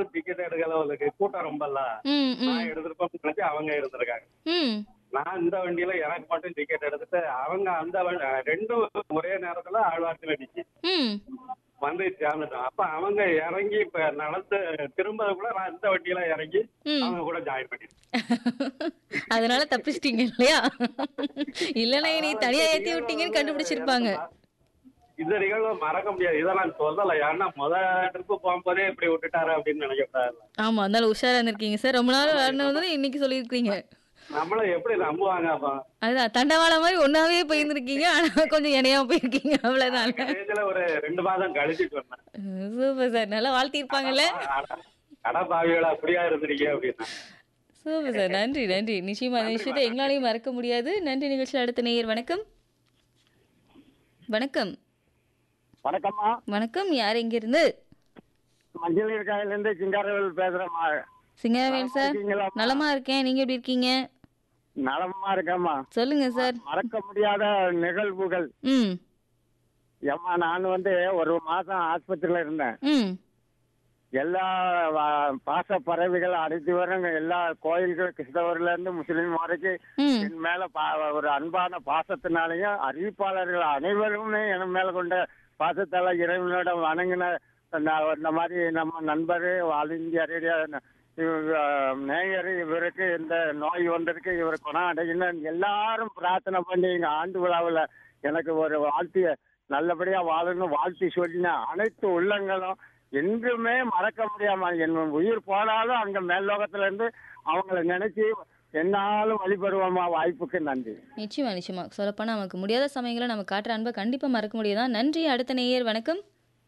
நானும் டிக்கெட் எடுக்கல அவளுக்கு கூட்டம் ரொம்பல ம் ம் நான் எடுத்திருப்பேன் நினைச்சு அவங்க இருந்திருக்காங்க ம் நான் இந்த வண்டியில எனக்கு மட்டும் டிக்கெட் எடுத்துட்டு அவங்க அந்த வண்டி- ரெண்டும் ஒரே நேரத்துல ஆழ்வாரத்துல நிச்சு ம் வந்து சேர்ந்துட்டோம் அப்ப அவங்க இறங்கி இப்ப நடந்து திரும்ப கூட நான் இந்த வண்டியில இறங்கி ம். அவங்க கூட ஜாயின் பண்ணிட்டேன் அதனால தப்பிச்சிட்டீங்க இல்லையா இல்லைன்னா நீ தனியா ஏத்தி விட்டீங்கன்னு கண்டுபிடிச்சிருப்பாங்க இந்த நிகழ்வு மறக்க முடியாது இதை நான் சொல்லல ஏன்னா முத ட்ரிப்பு போகும்போதே இப்படி விட்டுட்டாரு அப்படின்னு நினைக்கப்படாது ஆமா அதனால உஷாரா இருந்திருக்கீங்க சார் ரொம்ப நாள் வரணும் இன்னைக்கு சொல்லியிருக்கீங்க நம்மள எப்படி நம்புவாங்க அப்ப அதுதான் தண்டவாளம் மாதிரி ஒன்னாவே போயிருந்திருக்கீங்க ஆனா கொஞ்சம் இணையாம போயிருக்கீங்க அவ்வளவுதான் கடைசியில ஒரு ரெண்டு மாதம் கழிச்சு சொன்னேன் சூப்பர் சார் நல்லா வாழ்த்திருப்பாங்கல்ல கடை பாவிகளா அப்படியா இருந்திருக்கீங்க அப்படின்னா சூப்பர் சார் நன்றி நன்றி நிச்சயமா இந்த விஷயத்தை எங்களாலையும் மறக்க முடியாது நன்றி நிகழ்ச்சியில் அடுத்த நேயர் வணக்கம் வணக்கம் வணக்கம்மா வணக்கம் யார் எங்கிருந்து மஞ்சள் இருக்காயில இருந்து சிங்காரவேல் பேசுறேம்மா சிங்கவேல் சார் இருக்கீங்களா? நலமா இருக்கேன் நீங்க எப்படி இருக்கீங்க நலமா இருக்கேம்மா சொல்லுங்க சார் மறக்க முடியாத நிகழ்வுகள் ம் ஏம்மா நான் வந்து ஒரு மாசம் ஆஸ்பத்திரியில இருந்தேன் ம் எல்லா வ- பாச பறவைகள் அனைத்து வரும் எல்லா கோயில்கள் கிறிஸ்தவர்ல இருந்து முஸ்லீம் வரைக்கும் ம் என் மேல பா- ஒரு அன்பான பாசத்தினாலையும் அறிவிப்பாளர்கள் அனைவருமே என் மேல கொண்ட பாசத்தால இறைவனோட வணங்கின இந்த- இந்த மாதிரி நம்ம நண்பர் ஆல் இந்தியா ரேடியோ நேயர் இவருக்கு இந்த நோய் வந்திருக்கு இவர் குணம் அடையணும் எல்லாரும் பிரார்த்தனை பண்ணி எங்க ஆண்டு விழாவில் எனக்கு ஒரு வாழ்த்திய நல்லபடியா வாழணும் வாழ்த்தி சொல்லின அனைத்து உள்ளங்களும் என்றுமே மறக்க முடியாம என் உயிர் போனாலும் அங்க மேல்லோகத்துல இருந்து அவங்கள நினைச்சு என்னாலும் வழிபடுவோமா வாய்ப்புக்கு நன்றி நிச்சயமா நிச்சயமா சொல்லப்போனா நமக்கு முடியாத சமயங்களை நம்ம காட்டுற அன்பை கண்டிப்பா மறக்க முடியாதான் நன்றி அடுத்த நேயர் வணக்கம்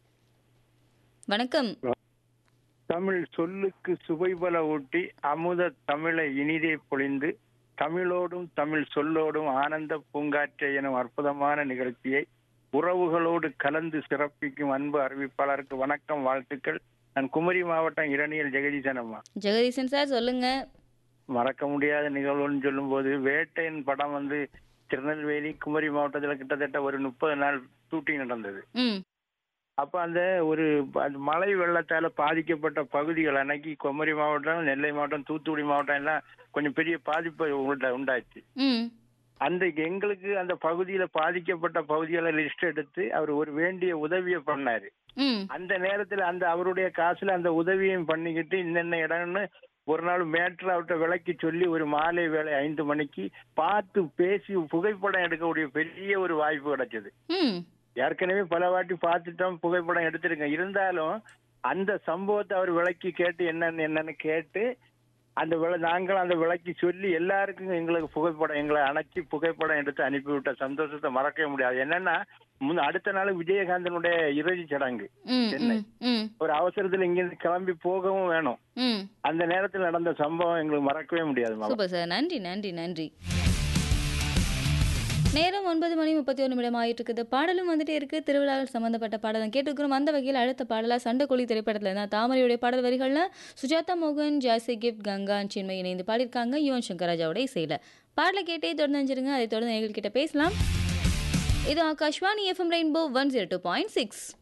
வணக்கம் தமிழ் சொல்லுக்கு சுவைபல ஊட்டி அமுத தமிழை இனிதே பொழிந்து தமிழோடும் தமிழ் சொல்லோடும் ஆனந்த பூங்காற்றை எனும் அற்புதமான நிகழ்ச்சியை உறவுகளோடு கலந்து சிறப்பிக்கும் அன்பு அறிவிப்பாளருக்கு வணக்கம் வாழ்த்துக்கள் நான் குமரி மாவட்டம் இரணியல் ஜெகதீசன் அம்மா ஜெகதீசன் சார் சொல்லுங்க மறக்க முடியாத நிகழ்வுன்னு சொல்லும்போது வேட்டையின் படம் வந்து திருநெல்வேலி குமரி மாவட்டத்துல கிட்டத்தட்ட ஒரு முப்பது நாள் ஷூட்டிங் நடந்தது ம் அப்ப அந்த ஒரு அந்த மழை வெள்ளத்தால பாதிக்கப்பட்ட பகுதிகள் அன்னைக்கு குமரி மாவட்டம் நெல்லை மாவட்டம் தூத்துக்குடி மாவட்டம் எல்லாம் கொஞ்சம் பெரிய பாதிப்பு உண்டா- உண்டாச்சு ம் அந்த எங்களுக்கு அந்த பகுதியில பாதிக்கப்பட்ட பகுதிகளை லிஸ்ட் எடுத்து அவர் ஒரு வேண்டிய உதவியை பண்ணாரு ம் அந்த நேரத்துல அந்த அவருடைய காசுல அந்த உதவியும் பண்ணிக்கிட்டு இன்னென்ன இடம்னு ஒரு நாள் மேட்ரு அவர்கிட்ட விளக்கி சொல்லி ஒரு மாலை வேலை ஐந்து மணிக்கு பார்த்து பேசி புகைப்படம் எடுக்கக்கூடிய பெரிய ஒரு வாய்ப்பு கிடைச்சது ம் ஏற்கனவே பல வாட்டி பார்த்துட்டோம் புகைப்படம் எடுத்திருக்கேன் இருந்தாலும் அந்த சம்பவத்தை அவர் விளக்கி கேட்டு என்னன்னு என்னன்னு கேட்டு அந்த விள நாங்களும் அந்த விளக்கி சொல்லி எல்லாருக்கும் எங்களுக்கு புகைப்படம் எங்களை அணைச்சி புகைப்படம் எடுத்து அனுப்பிவிட்ட சந்தோஷத்தை மறக்கவே முடியாது என்னன்னா முன் அடுத்த நாள் விஜயகாந்தனுடைய இறுதி சடங்கு ம் சென்னை. ம் ம் ஒரு அவசரத்துல இங்கிருந்து கிளம்பி போகவும் வேணும் ம் அந்த நேரத்தில் நடந்த சம்பவம் எங்களுக்கு மறக்கவே முடியாது மாமா சூப்பர் சார் நன்றி நன்றி நன்றி நேரம் ஒன்பது மணி முப்பத்தி ஒரு நிமிடம் ஆயிட்டு இருக்குது பாடலும் வந்துட்டே இருக்கு திருவிழாவில் சம்பந்தப்பட்ட பாடலும் கேட்டுக்கிறோம் அந்த வகையில் அடுத்த பாடலா சண்டைக்கோழி திரைப்படத்தில் தான் தாமரையுடைய பாடல் வரிகள்ல சுஜாதா மோகன் ஜாசி கிஃப்ட் கங்கா சின்மை இணைந்து பாடியிருக்காங்க யுவன் சங்கர் ராஜாவோட இசையில பாடலை கேட்டே தொடர்ந்து அஞ்சிருங்க அதை தொடர்ந்து எங்கள்கிட்ட பேசலாம் இது Akashvani FM rainbow one zero two point six